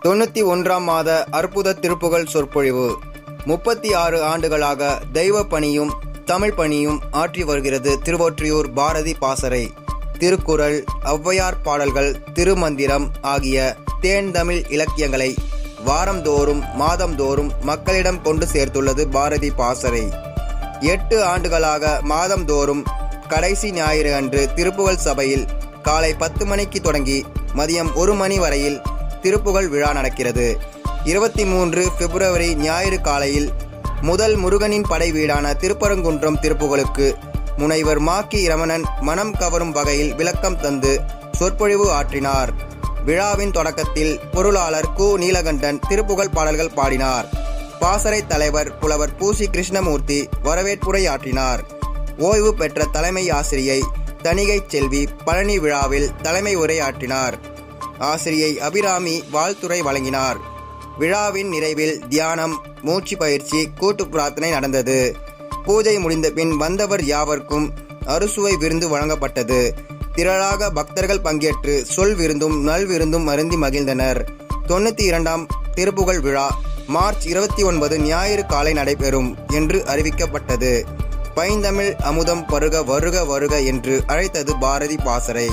தொண்ணூற்றி ஒன்றாம் மாத அற்புத திருப்புகழ் சொற்பொழிவு முப்பத்தி ஆறு ஆண்டுகளாக தெய்வ பணியும் தமிழ் பணியும் ஆற்றி வருகிறது திருவொற்றியூர் பாரதி பாசறை திருக்குறள் ஔவையார் பாடல்கள் திருமந்திரம் ஆகிய தேன் தமிழ் இலக்கியங்களை வாரந்தோறும் மாதந்தோறும் மக்களிடம் கொண்டு சேர்த்துள்ளது பாரதி பாசறை எட்டு ஆண்டுகளாக மாதந்தோறும் கடைசி ஞாயிறு அன்று திருப்புகழ் சபையில் காலை பத்து மணிக்கு தொடங்கி மதியம் ஒரு மணி வரையில் திருப்புகழ் விழா நடக்கிறது இருபத்தி மூன்று பிப்ரவரி ஞாயிறு காலையில் முதல் முருகனின் படை வீடான திருப்பரங்குன்றம் திருப்புகழுக்கு முனைவர் மாக்கி ரமணன் மனம் கவரும் வகையில் விளக்கம் தந்து சொற்பொழிவு ஆற்றினார் விழாவின் தொடக்கத்தில் பொருளாளர் கு நீலகண்டன் திருப்புகழ் பாடல்கள் பாடினார் பாசறை தலைவர் புலவர் பூசி கிருஷ்ணமூர்த்தி வரவேற்புரையாற்றினார் ஓய்வு பெற்ற தலைமை ஆசிரியை தணிகை செல்வி பழனி விழாவில் தலைமை உரையாற்றினார் ஆசிரியை அபிராமி வாழ்த்துரை வழங்கினார் விழாவின் நிறைவில் தியானம் மூச்சு பயிற்சி கூட்டு பிரார்த்தனை நடந்தது பூஜை முடிந்த பின் வந்தவர் யாவர்க்கும் அறுசுவை விருந்து வழங்கப்பட்டது திரளாக பக்தர்கள் பங்கேற்று சொல் விருந்தும் நல் விருந்தும் அருந்தி மகிழ்ந்தனர் தொண்ணூற்றி இரண்டாம் திருப்புகழ் விழா மார்ச் இருபத்தி ஒன்பது ஞாயிறு காலை நடைபெறும் என்று அறிவிக்கப்பட்டது பைந்தமிழ் அமுதம் பருக வருக வருக என்று அழைத்தது பாரதி பாசறை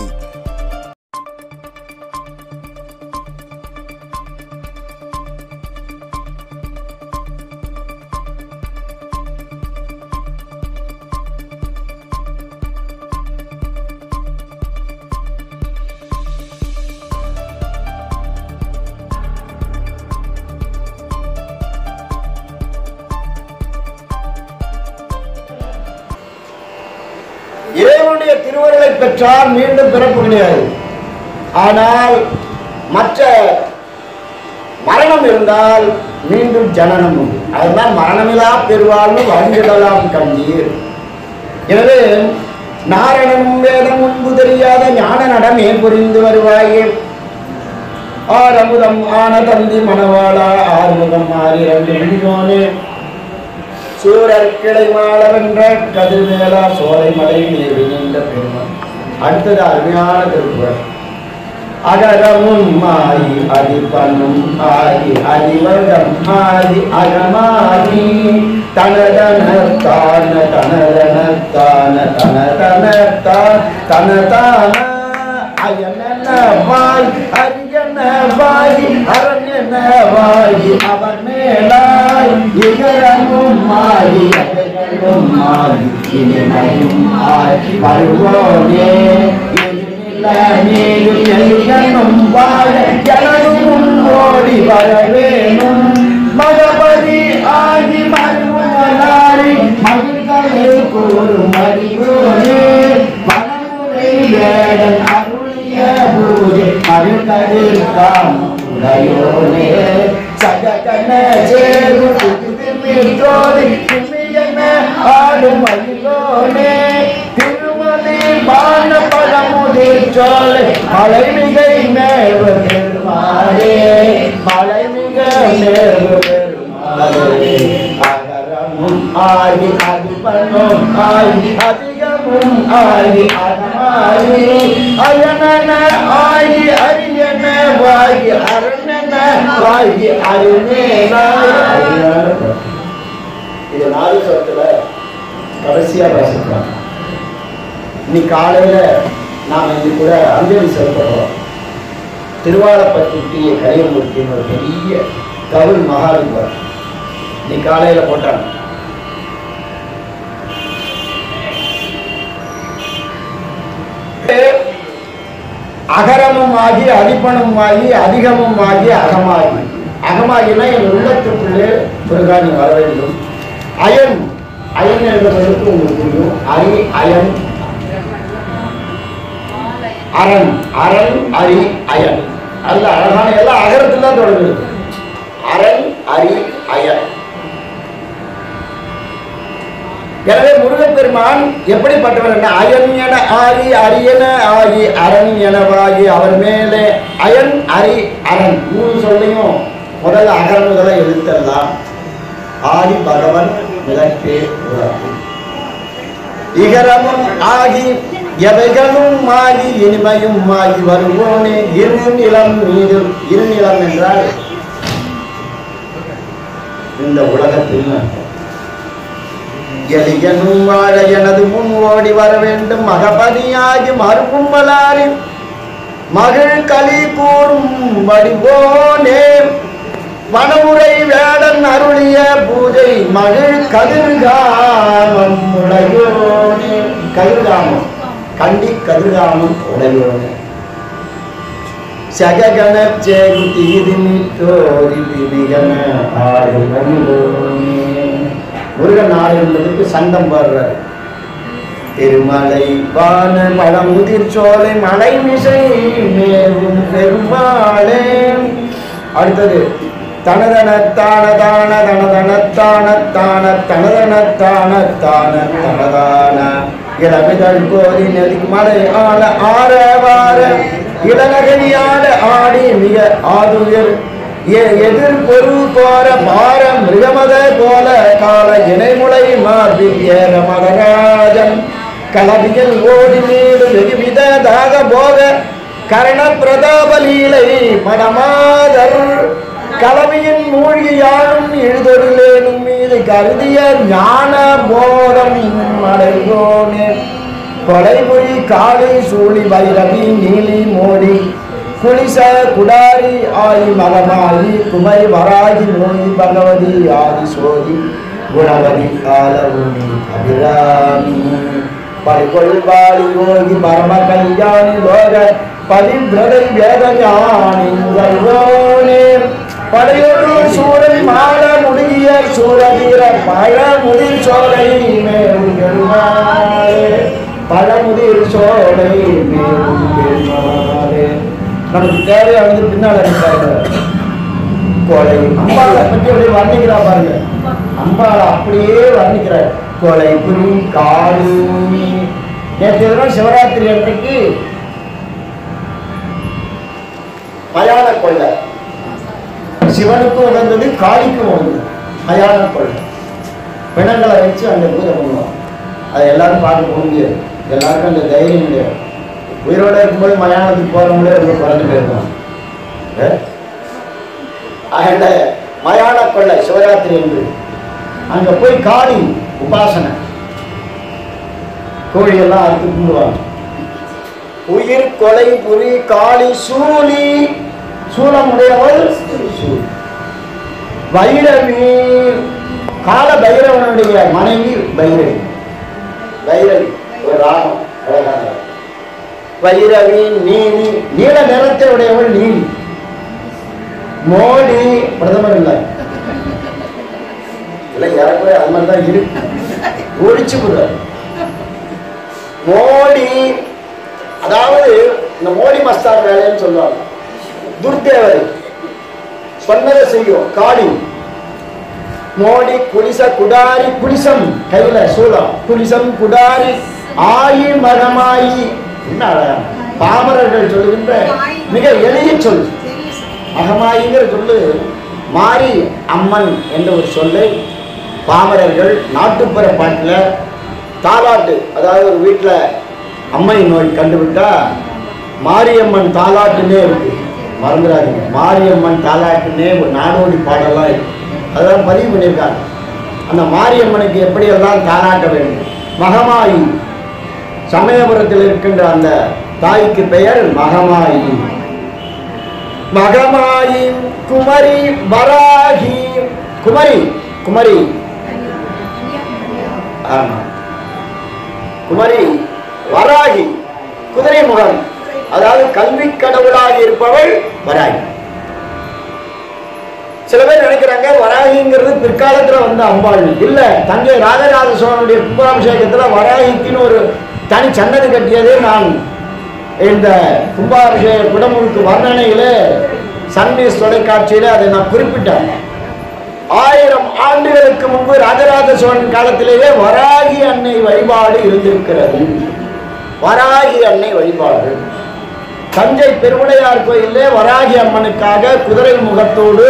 இறைவனுடைய திருவருளை பெற்றால் மீண்டும் பிறப்பு கிடையாது ஆனால் மற்ற மரணம் இருந்தால் மீண்டும் ஜனனம் உண்டு அதுதான் மரணமில்லா பெருவாழ்வு வந்திடலாம் கண்ணீர் எனவே நாரணனும் வேதம் முன்பு தெரியாத ஞான நடமே புரிந்து வருவாயே ஆரமுதம் ஆன தந்தி மணவாளா ஆறுமுகம் ஆறிரண்டு மிழியோனே சூரர் கிளை மாளவென்ற கதிர்வேலா சோலை மலை நீர் நின்ற பெருமன் அடுத்தது அருமையான திருக்குறள் அகரமும் மாயி அதிபனும் ஆகி அதிவர்கம் ஆதி அகமாகி தனதன தான தனதன தான தனதன தான் தனதான அயனன வாய் அரியன வாய் அரண்யன வாய் அவன் மேலாய் இகரமும் மாறி அகலும் மாறி இனிமையும் ஆய் வருவோனே நீரும் வாழ எனதும் ஓடி வரவேணும் மகபதி ஆகி மருமலாரி மகிழ்களை கூறும் அறிவோனே மனமுறை வேடன் அருளிய பூஜை மகிழ்கதிர் தாம் உடையோனே சககன சேரு ஜோதி குமியன ஆடும் மகிழோனே திருமதி பான பழமுதிர் சோலை மலை மிகை மேவ பெருமாளே மலை மிக மேவ பெருமாளே அகரமும் ஆகி அதிபனும் ஆகி அதிகமும் ஆகி அகமாகி அயனன ஆகி அரியன வாகி அரணன வாகி அருணேனாய் இது நாலு சொத்துல கடைசியா பேசிக்கலாம் இன்னைக்கு காலையில நாம் இது கூட அஞ்சலி செலுத்துறோம் திருவாரப்பட்டி கரியமூர்த்தின்னு ஒரு பெரிய கவுல் மகாலிங்கம் இன்னைக்கு காலையில போட்டாங்க அகரமும் ஆகி அதிபனும் ஆகி அதிகமும் ஆகி அகமாகி அகமாகினா என் உள்ளத்துக்குள்ளே முருகானி வர வேண்டும் அயன் அயன் என்பதற்கு உங்களுக்கு புரியும் அரி அயன் அரண் அரண் அரி அயன் அல்ல அழகான எல்லாம் அகரத்தில் தான் தொடங்குது அரண் அரி அயன் எனவே முருகப்பெருமான் எப்படிப்பட்டவர் என்ன அயன் என ஆகி அரியன ஆகி அரண் எனவாகி அவர் மேலே அயன் அரி அரண் மூணு சொல்லையும் முதல்ல அகர முதல எழுத்தெல்லாம் ஆதி பகவன் விளக்கே உலகு இகரமும் ஆகி எவைகளும் ஆகி இனிமையும் ஆகி வருவோனே இருநிலம் மீது இருநிலம் என்றால் இந்த உலகத்தில் எளியனும் வாழ எனது முன் ஓடி வர வேண்டும் மகபதியாகி மறுப்பும்பலாரி மகிழ் களி கூறும் வடிவோனே வனமுறை வேடன் அருளிய பூஜை மகிழ் கதிர்காமம் உடையோனே கதிர்காமம் கண்டி கதிர்காமம் உடையோனே சககண சேகுதி தோரி திமிகன ஆடு மகிழோனே முருகன் ஆடு என்பதற்கு சந்தம் பாடுறார் திருமலை வான பழமுதிர் சோலை மலை மிசை மேவும் பெருமாளே அடுத்தது தனதன தான தான தனதன தான தான தனதன தான தான தனதான இளமிதழ் கோரி நெறி மலை ஆள ஆற வார இளநகையாட ஆடி மிக ஆதுயர் எ- எதிர் பொரு கோர பார மிருகமத போல கால இணைமுலை மார்பில் ஏற மகராஜன் கலவியில் ஓடி மீது வெகுவித தாக போக கரண பிரதாப லீலை மடமாதர் கலவையின் மூழ்கியாழும் எழுதொருளேனும் மீது கருதிய ஞான போதம் அடைவோனே கொடைமொழி காளி சூழி வைரவி நீலி மோடி குளிச குடாரி ஆயி மகமாயி குமரி வராகி மோகி பகவதி ஆதி சோதி குணவதி காலவுனி அபிராமி பரிகொள் பாடி யோகி பரம கல்யாணி லோக பதிவிரதை வேத ஞானி முதல்வோனே படையொரு சூரன் மாட முடிய சூரவீர பழமுதிர் சோலை மேலும் பெருமாளே பழமுதிர் சோலை மேலும் பெருமாளே நமக்கு தேவையானது பின்னால் இருக்காங்க கொலை அம்பாளை பற்றி அப்படியே வர்ணிக்கிறா பாருங்க அம்பாளை அப்படியே வர்ணிக்கிறார் கொலை புரி காடு நேற்று தினம் சிவராத்திரி அன்றைக்கு மயான கொள்ளை சிவனுக்கும் உகந்தது காளிக்கும் உகந்தது மயான கொள்ளை பிணங்களை வச்சு அந்த பூஜை பண்ணுவோம் அதை எல்லாரும் பார்க்க போக முடியாது எல்லாருக்கும் அந்த தைரியம் கிடையாது உயிரோட இருக்கும்போது மயானத்துக்கு போகிறவங்களே ரொம்ப குறைஞ்சு போயிருக்கோம் அந்த மயான கொள்ளை சிவராத்திரி என்று அங்க போய் காளி உபாசனை கோழியெல்லாம் அறுத்து கும்பிடுவாங்க உயிர் கொலை புரி காளி சூலி சூலமுடையவள் சூலி வைரவி கால பைரவனுடைய மனைவி பைரவி பைரவி ஒரு ராகம் அழகான ராகம். வைரவி நீலி நீல நிறத்தை உடையவள் நீலி மோடி பிரதமர் இல்லை இல்லை யாருக்குமே அது மாதிரி தான் இருக்கு ஒழிச்சு போடுறாரு மோடி அதாவது இந்த மோடி மஸ்தான் வேலைன்னு சொல்லுவாங்க துர்தேவதை சொன்னதை செய்யும் காளி மோடி குலிச குடாரி குலிசம் கையில சூலம் குலிசம் குடாரி ஆயி மகமாயி என்ன அழகா பாமரர்கள் சொல்லுகின்ற மிக எளிய சொல் அகமாயிங்கிற சொல்லு மாரி அம்மன் என்ற ஒரு சொல்லை பாமரர்கள் நாட்டுப்புற பாட்டில் தாலாட்டு அதாவது ஒரு வீட்டில் அம்மை நோய் கண்டுவிட்டா மாரியம்மன் தாலாட்டுன்னே இருக்கு மறந்துடாதீங்க மாரியம்மன் தாலாட்டுன்னே ஒரு நாடோடி பாடலாம் இருக்கு அதெல்லாம் பதிவு பண்ணியிருக்காங்க அந்த மாரியம்மனுக்கு எப்படியெல்லாம் தாலாட்ட வேண்டும் மகமாயி சமயபுரத்தில் இருக்கின்ற அந்த தாய்க்கு பெயர் மகமாயி மகமாயி குமரி வராகி குமரி குமரி ஆமா குமரி வராகி குதிரை முகம் அதாவது கல்வி கடவுளாக இருப்பவள் வராகி சில பேர் நினைக்கிறாங்க வராகிங்கிறது பிற்காலத்துல வந்த அம்பாள் இல்ல தஞ்சை ராஜராஜ சோழனுடைய கும்பாபிஷேகத்துல வராகிக்குன்னு ஒரு தனி சன்னதி கட்டியதே நான் இந்த கும்பாபிஷேக குடமுழுக்கு வர்ணனையில சன் நியூஸ் தொலைக்காட்சியில அதை நான் குறிப்பிட்டேன் ஆயிரம் ஆண்டுகளுக்கு முன்பு ராஜராஜ சோழன் காலத்திலேயே வராகி அன்னை வழிபாடு இருந்திருக்கிறது வராகி அன்னை வழிபாடு தஞ்சை பெருவுடையார் கோயிலே வராகி அம்மனுக்காக குதிரை முகத்தோடு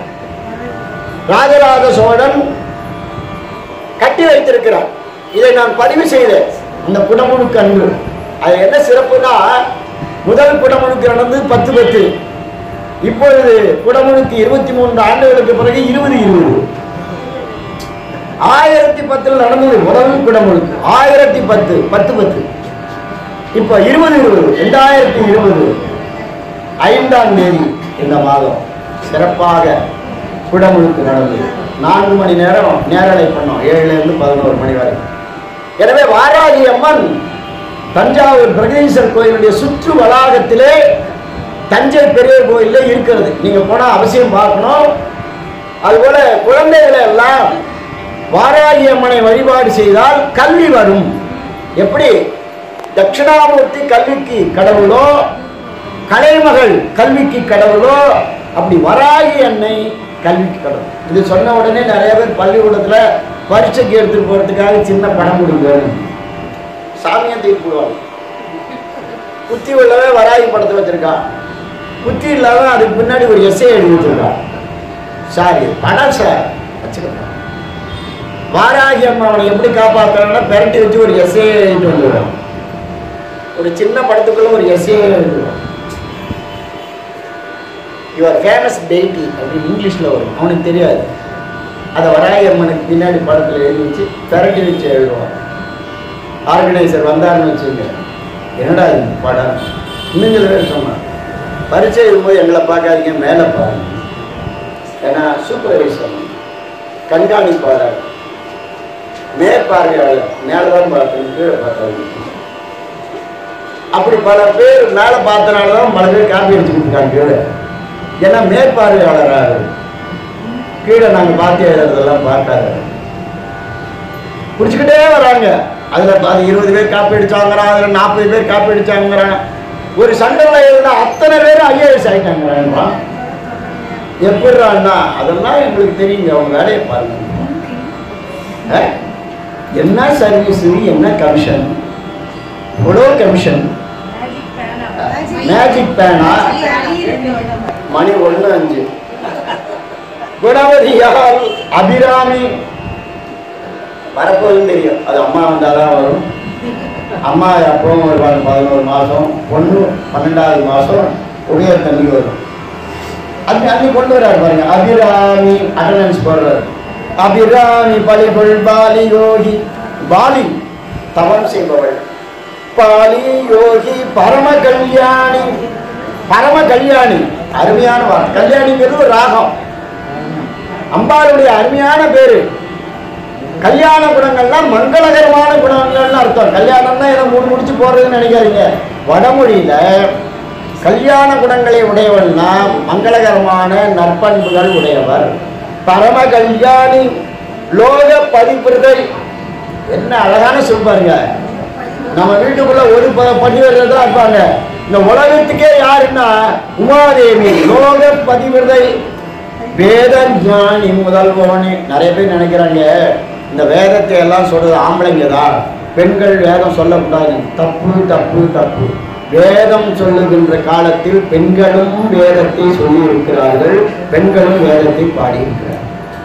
ராஜராஜ சோழன் கட்டி வைத்திருக்கிறார் இதை நான் பதிவு செய்தேன் அந்த குடமுழுக்கு அன்று அது என்ன சிறப்புனா முதல் குடமுழுக்கு நடந்து பத்து பத்து இப்பொழுது குடமுழுக்கு இருபத்தி மூன்று ஆண்டுகளுக்கு பிறகு இருபது இருபது ஆயிரத்தி பத்தில் நடந்தது முதல் குடமுழுக்கு ஆயிரத்தி பத்து பத்து பத்து இப்போ இருபது இருபது ரெண்டாயிரத்தி இருபது ஐந்தாம் தேதி இந்த மாதம் சிறப்பாக குடமுழுக்கு நடந்தது நான்கு மணி நேரம் நேரலை பண்ணோம் ஏழுல இருந்து பதினோரு மணி வரை எனவே வாராகி அம்மன் தஞ்சாவூர் பிரகதீஸ்வரர் கோயிலுடைய சுற்று வளாகத்திலே தஞ்சை பெரிய கோயில்ல இருக்கிறது நீங்க போனா அவசியம் பார்க்கணும் அதுபோல குழந்தைகளை எல்லாம் வாராகி அம்மனை வழிபாடு செய்தால் கல்வி வரும் எப்படி தட்சிணாமூர்த்தி கல்விக்கு கடவுளோ கலைமகள் கல்விக்கு கடவுளோ அப்படி வராகி அன்னை கல்விக்கு கடவுள் இது சொன்ன உடனே நிறைய பேர் பள்ளிக்கூடத்துல பரீட்சைக்கு எடுத்துட்டு போறதுக்காக சின்ன படம் கொடுங்க சாமியை தூக்கி போடுவாங்க புத்தி உள்ளவன் வராகி படத்தை வச்சிருக்கான் புத்தி இல்லாதவன் அதுக்கு பின்னாடி ஒரு எஸ்ஏ எழுதி வச்சிருக்கான் சாரி படம் சார் வச்சுக்கலாம் வாராகி அம்மா அவனை எப்படி காப்பாற்றணும்னா பெரட்டி வச்சு ஒரு எஸ்ஏ எழுதிட்டு வந்துடுவான் ஒரு சின்ன படத்துக்குள்ள ஒரு எஸ்ஏ எழுதுவான் யுவர் ஃபேமஸ் டெய்டி அப்படின்னு இங்கிலீஷில் வரும் அவனுக்கு தெரியாது அதை வராகி அம்மனுக்கு பின்னாடி படத்தில் எழுதி வச்சு பெரட்டி வச்சு எழுதுவான் ஆர்கனைசர் வந்தாருன்னு வச்சுங்க என்னடா இது படம் இன்னும் சில பேர் சொன்னான் பரீட்சை எழுதும்போது எங்களை பார்க்காதீங்க மேலே பாருங்க ஏன்னா சூப்பர்வைசர் கண்காணிப்பாளர் மேற்பார்வையாளர் மேலே தான் பார்த்தேன் கீழே பார்த்தாங்க அப்படி பல பேர் மேலே பார்த்தனால தான் பல பேர் காப்பி அடிச்சு கொடுத்துருக்காங்க கீழே ஏன்னா மேற்பார்வையாளராக கீழே நாங்கள் பார்த்து எழுதுறதெல்லாம் பார்க்காத பிடிச்சிக்கிட்டே வராங்க அதில் பாதி இருபது பேர் காப்பி அடிச்சாங்கிறான் அதில் நாற்பது பேர் காப்பி அடிச்சாங்கிறான் ஒரு சண்டத்தில் எழுதினா அத்தனை பேர் ஐஏஎஸ் ஆகிட்டாங்கிறான் எப்படிறான்னா அதெல்லாம் எங்களுக்கு தெரியுங்க அவங்க வேலையை பாருங்க ஆ? என்ன சர்வீஸ் என்ன கமிஷன் எவ்வளோ கமிஷன் மேஜிக் பேனா மணி ஒன்று அஞ்சு குணவதியால் அபிராமி வரப்போகுதுன்னு தெரியும் அது அம்மா வந்தால் தான் வரும் அம்மா எப்பவும் வருவாங்க பதினோரு மாதம் பொண்ணு பன்னெண்டாவது மாதம் உடையர் தண்ணி வரும் அது அங்கே கொண்டு வர்றாரு பாருங்க அபிராமி அட்டண்டன்ஸ் போடுறாரு அபிராமி பலிபுள் பாலி யோகி பாலி தவம் செய்பவள் பாலி யோகி பரம கல்யாணி பரம கல்யாணி அருமையான வார்த்தை கல்யாணிங்கிறது ஒரு ராகம் அம்பாளுடைய அருமையான பேரு கல்யாண குணங்கள்னா மங்களகரமான குணங்கள்னு அர்த்தம் கல்யாணம்னா இதை மூணு முடிச்சு போறதுன்னு நினைக்காதீங்க வடமொழியில கல்யாண குணங்களை உடையவள்னா மங்களகரமான நற்பண்புகள் உடையவர் பரம கல்யாணி லோக பதிப்பிரதை என்ன அழகான சொல் பாருங்க நம்ம வீட்டுக்குள்ள ஒரு ப- பதிவிரதை தான் இருப்பாங்க இந்த உலகத்துக்கே யாருன்னா உமாதேவி லோக பதிவிரதை வேத ஞானி முதல்வோனே நிறைய பேர் நினைக்கிறாங்க இந்த வேதத்தை எல்லாம் சொல்றது ஆம்பளைங்க தான் பெண்கள் வேதம் சொல்லக்கூடாது தப்பு தப்பு தப்பு வேதம் சொல்லுகின்ற காலத்தில் பெண்களும் வேதத்தை சொல்லி இருக்கிறார்கள் பெண்களும் வேதத்தை பாடியிருக்கிறார்கள்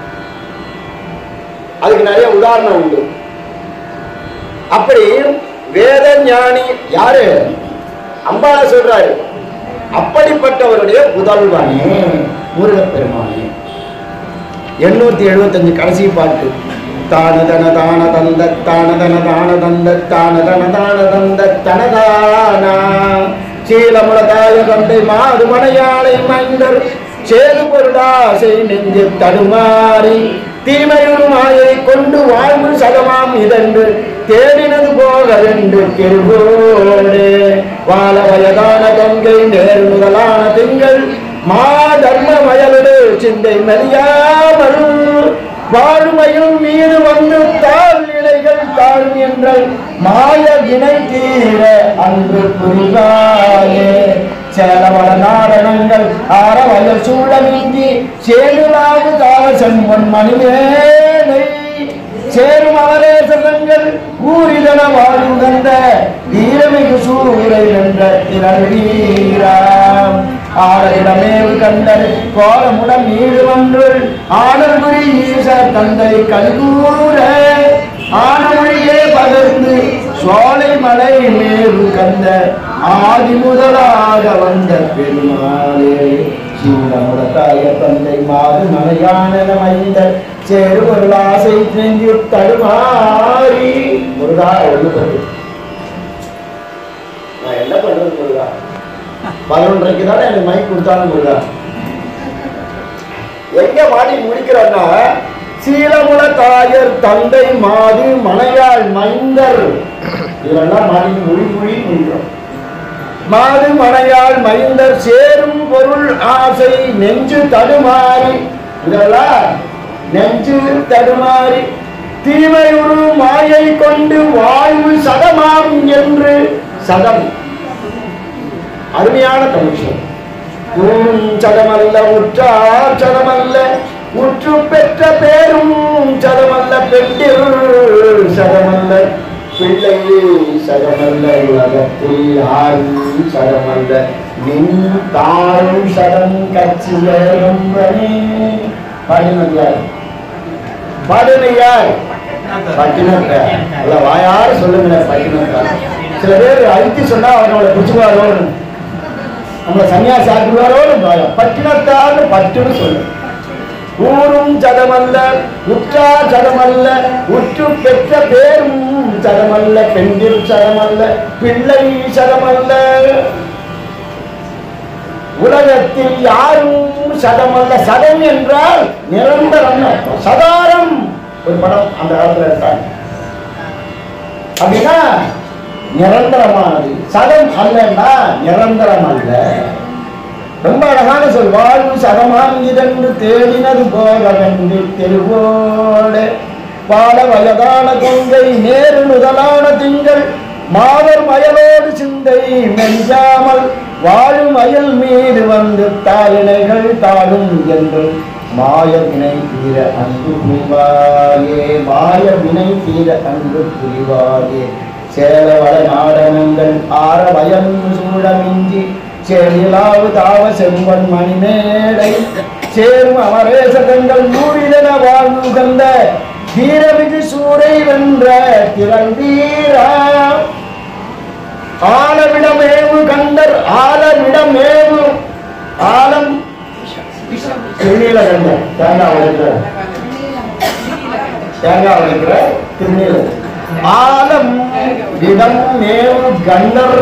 அதுக்கு நிறைய உதாரணம் உண்டு அப்படி வேத ஞானி யாரு அம்பாள சொல்றாரு அப்படிப்பட்டவருடைய புதல்வனே முருகப்பெருமானே எண்ணூத்தி எழுபத்தஞ்சு கடைசி பாட்டு தான தன தான தந்த தான தன தான தந்த தான தன தான தந்த தனதானா சீலமுளதாய தந்தை மாது மனையாளை மைந்தர் சேது பொருளாசை நெஞ்சு தடுமாறி தீமையுறு மாயை கொண்டு வாழ்வு சகமாம் இதென்று தேடினது போக ரெண்டு திருவோடு வாழ வயதான கங்கை நேர் முதலான திங்கள் மா தர்ம வயலோடு சிந்தை மெலியாமல் வாழ்மையும் மீது வந்து தாழ் இலைகள் தாழும் என்றால் மாய வினை தீர அன்று புரிவாயே சேலவள நாடனங்கள் ஆரவயல் சூழமின்றி சேருளாவு தாவசம் பொன் மணிமேலை சேரும் அவரே செல்லங்கள் ஊரிதன வாழ்ந்த வீரமிகு சூரை என்ற திரள் வீராம் ஆடலிடமேவு கண்டல் கோலமுடன் நீடு ஒன்று ஆடல் குறி ஈச தந்தை கல்கூர ஆனமொழியே பகர்ந்து சோலை மலை மேவு கந்த ஆதி முதலாக வந்த பெருமாளே சீனமுடத்தாய தந்தை மாறு மலையான மைந்த சேரு ஒரு ஆசை நெஞ்சு தடுமாறி முருகா ஒழுப்பது நான் என்ன பண்றது முருகா பதினொன்றைக்கு தானே எனக்கு மைக் கொடுத்தாலும் முருகா எங்க மாடி முடிக்கிறோம்னா சீலமுல தாயர் தந்தை மாது மனையாள் மைந்தர் இதெல்லாம் மாடி மொழி மொழி முடிக்கிறோம் மாது மனையாள் மைந்தர் சேரும் பொருள் ஆசை நெஞ்சு தடுமாறி இதெல்லாம் நெஞ்சு தடுமாறி தீமையுறு மாயை கொண்டு வாழ்வு சதமாம் என்று சதம் அருமையான தமிழ் ஊரும் சதமல்ல உற்றார் சதமல்ல உற்று பெற்ற பேரும் சதமல்ல பெண்டில் சதமல்ல பிள்ளை சதமல்ல உலகத்தில் யாரும் சதமல்ல நின் தாழும் சதம் கட்சியும் பாடினார் பாடினார் பட்டினத்தார் அல்ல வாயார சொல்லுங்க பட்டினத்தார் சில பேர் அழுத்தி சொன்னா அவர் நம்மளை பிடிச்சுக்குவாரோன்னு நம்மளை சன்னியாசி ஆக்குவாரோன்னு பயம் பட்டினத்தார்னு பட்டுன்னு சொல்லு ஊரும் சதமல்ல உற்றார் சதமல்ல உற்று பெற்ற பேரும் சதமல்ல பெண்டில் சதமல்ல பிள்ளை சதமல்ல உலகத்தில் யாரும் சதமல்ல சதம் என்றால் நிரந்தரம் அர்த்தம். சதாரம் ஒரு படம் அந்த காலத்துல எடுத்தாங்க அப்படின்னா நிரந்தரமானது சதம் அல்லன்னா நிரந்தரம் அல்ல ரொம்ப அழகான சொல் வாழ்வு சதமாங்கிதென்று தேடினது போக வென்று தெருவோடு பாட வயதான கொங்கை நேரு முதலான திங்கள் மாதர் மயலோடு சிந்தை மெஞ்சாமல் வாழும் அயல் மீது வந்து தாளினைகள் தாழும் என்று மாய வினை தீர அன்பு புரிவாயே மாய வினை தீர அன்பு புரிவாயே சேலவள நாடனங்கள் ஆர வயம் சூழமிஞ்சி சேரிலாவு தாவ செம்பன் மணிமேடை சேரும் அமரேசகங்கள் நூறிலன வாழ்வு கந்த வீரமிகு சூரை வென்ற திரள் வீரா ஆலவிடமேவு கண்டர் ஆலவிடமேவு ஆலம் திருநீல கண்டர் தேங்காய் உடைக்கிற தேங்காய் உடைக்கிற திருநீல ஆலம் விடம் மேவு கண்டர்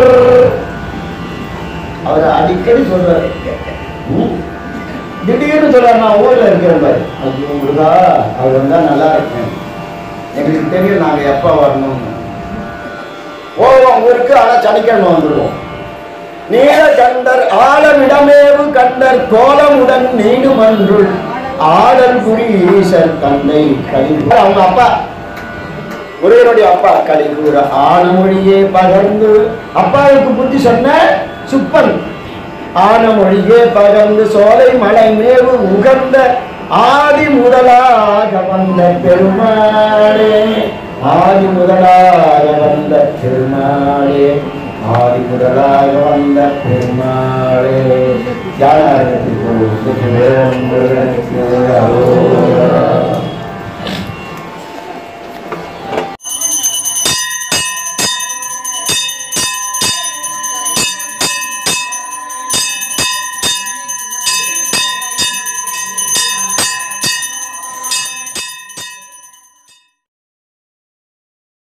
அவர் அடிக்கடி சொல்றாரு ம்? திடீர்னு சொல்றாரு நான் ஊர்ல இருக்கிறேன் பாரு ஐயோ முருகா அவர் வந்தா நல்லா இருக்கேன் எங்களுக்கு தெரியும் நாங்க எப்ப வரணும்னு போவோம் ஊருக்கு ஆனா சனிக்கிழமை வந்துடுவோம் நீல கண்டர் ஆழமிடமேவு கண்டர் கோலமுடன் நீடும் அன்றுள் ஆடல் புரி ஈசர் தந்தை கலிங்க அவங்க அப்பா முருகனுடைய அப்பா கலிகூர ஆனமொழியே பகர்ந்து அப்பாவுக்கு புத்தி சொன்ன சுப்பன் ஆனமொழியே பகர்ந்து சோலை மலை மேவு உகந்த ஆதி முதலாக வந்த பெருமாளே ஆதி முதலாக வந்த பெருமாளே ஆதி முதலாக வந்த பெருமாளே தியானத்திற்கு முருகனுக்கு அரோகரா.